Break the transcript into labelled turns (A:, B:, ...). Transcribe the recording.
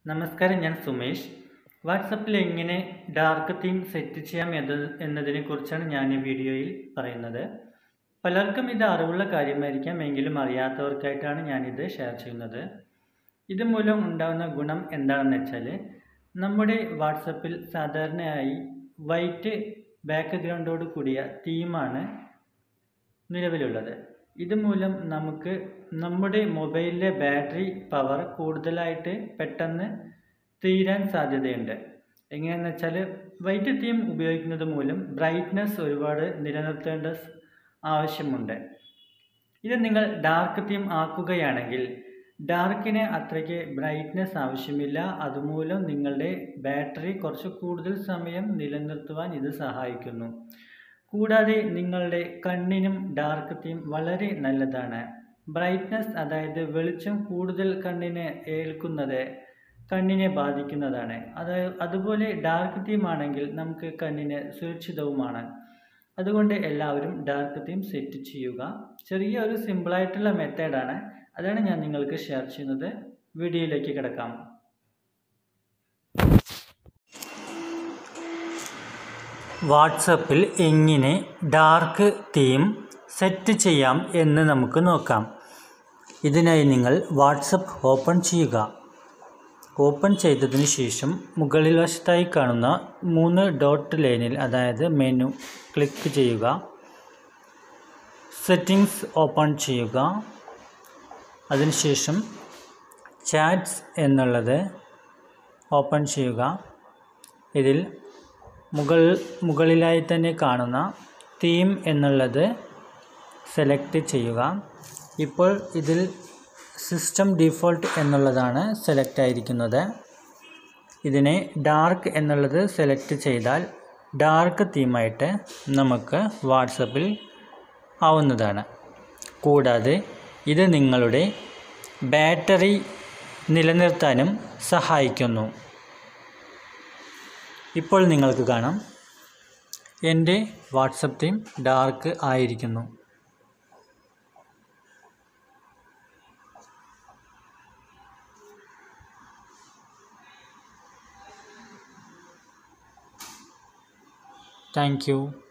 A: നമസ്കാരം ഞാൻ സുമേഷ് വാട്സപ്പിൽ എങ്ങനെ ഡാർക്ക് തീം സെറ്റ് ചെയ്യാം എന്നത് എന്നതിനെ കുറിച്ചാണ് ഞാൻ ഈ വീഡിയോയിൽ പറയുന്നത് പലർക്കും ഇത് അറിവുള്ള കാര്യമായിരിക്കാം എങ്കിലും അറിയാത്തവർക്കായിട്ടാണ് ഞാനിത് ഷെയർ ചെയ്യുന്നത് ഇതുമൂലം ഉണ്ടാകുന്ന ഗുണം എന്താണെന്ന് വെച്ചാൽ നമ്മുടെ വാട്സപ്പിൽ സാധാരണയായി വൈറ്റ് ബാക്ക്ഗ്രൗണ്ടോട് കൂടിയ തീമാണ് നിലവിലുള്ളത് ഇതുമൂലം നമുക്ക് നമ്മുടെ മൊബൈലിലെ ബാറ്ററി പവർ കൂടുതലായിട്ട് പെട്ടെന്ന് തീരാൻ സാധ്യതയുണ്ട് എങ്ങനെയാണെന്ന് വെച്ചാൽ വൈറ്റ് തീം ഉപയോഗിക്കുന്നത് മൂലം ബ്രൈറ്റ്നസ് ഒരുപാട് നിലനിർത്തേണ്ട സ് ആവശ്യമുണ്ട് ഇത് നിങ്ങൾ ഡാർക്ക് തീം ആക്കുകയാണെങ്കിൽ ഡാർക്കിന് അത്രയ്ക്ക് ബ്രൈറ്റ്നസ് ആവശ്യമില്ല അതുമൂലം നിങ്ങളുടെ ബാറ്ററി കുറച്ച് കൂടുതൽ സമയം നിലനിർത്തുവാൻ ഇത് സഹായിക്കുന്നു കൂടാതെ നിങ്ങളുടെ കണ്ണിനും ഡാർക്ക് തീം വളരെ നല്ലതാണ് ബ്രൈറ്റ്നസ് അതായത് വെളിച്ചം കൂടുതൽ കണ്ണിന് ഏൽക്കുന്നത് കണ്ണിനെ ബാധിക്കുന്നതാണ് അത് അതുപോലെ ഡാർക്ക് തീം ആണെങ്കിൽ നമുക്ക് കണ്ണിന് സുരക്ഷിതവുമാണ് അതുകൊണ്ട് എല്ലാവരും ഡാർക്ക് തീം സെറ്റ് ചെയ്യുക ചെറിയ ഒരു സിമ്പിളായിട്ടുള്ള മെത്തേഡാണ് അതാണ് ഞാൻ നിങ്ങൾക്ക് ഷെയർ ചെയ്യുന്നത് വീഡിയോയിലേക്ക് കിടക്കാം വാട്സപ്പിൽ എങ്ങനെ ഡാർക്ക് തീം സെറ്റ് ചെയ്യാം എന്ന് നമുക്ക് നോക്കാം ഇതിനായി നിങ്ങൾ വാട്സപ്പ് ഓപ്പൺ ചെയ്യുക ഓപ്പൺ ചെയ്തതിന് ശേഷം മുകളിൽ വശത്തായി കാണുന്ന മൂന്ന് ഡോട്ട് ലൈനിൽ അതായത് മെനു ക്ലിക്ക് ചെയ്യുക സെറ്റിങ്സ് ഓപ്പൺ ചെയ്യുക അതിനുശേഷം ചാറ്റ്സ് എന്നുള്ളത് ഓപ്പൺ ചെയ്യുക ഇതിൽ മുകൾ മുകളിലായി തന്നെ കാണുന്ന തീം എന്നുള്ളത് സെലക്ട് ചെയ്യുക ഇപ്പോൾ ഇതിൽ സിസ്റ്റം ഡിഫോൾട്ട് എന്നുള്ളതാണ് സെലക്ട് ആയിരിക്കുന്നത് ഇതിനെ ഡാർക്ക് എന്നുള്ളത് സെലക്ട് ചെയ്താൽ ഡാർക്ക് തീമായിട്ട് നമുക്ക് വാട്സപ്പിൽ ആവുന്നതാണ് കൂടാതെ ഇത് നിങ്ങളുടെ ബാറ്ററി നിലനിർത്താനും സഹായിക്കുന്നു ഇപ്പോൾ നിങ്ങൾക്ക് കാണാം എൻ്റെ വാട്സപ്പ് തീം ഡാർക്ക് ആയിരിക്കുന്നു താങ്ക് യു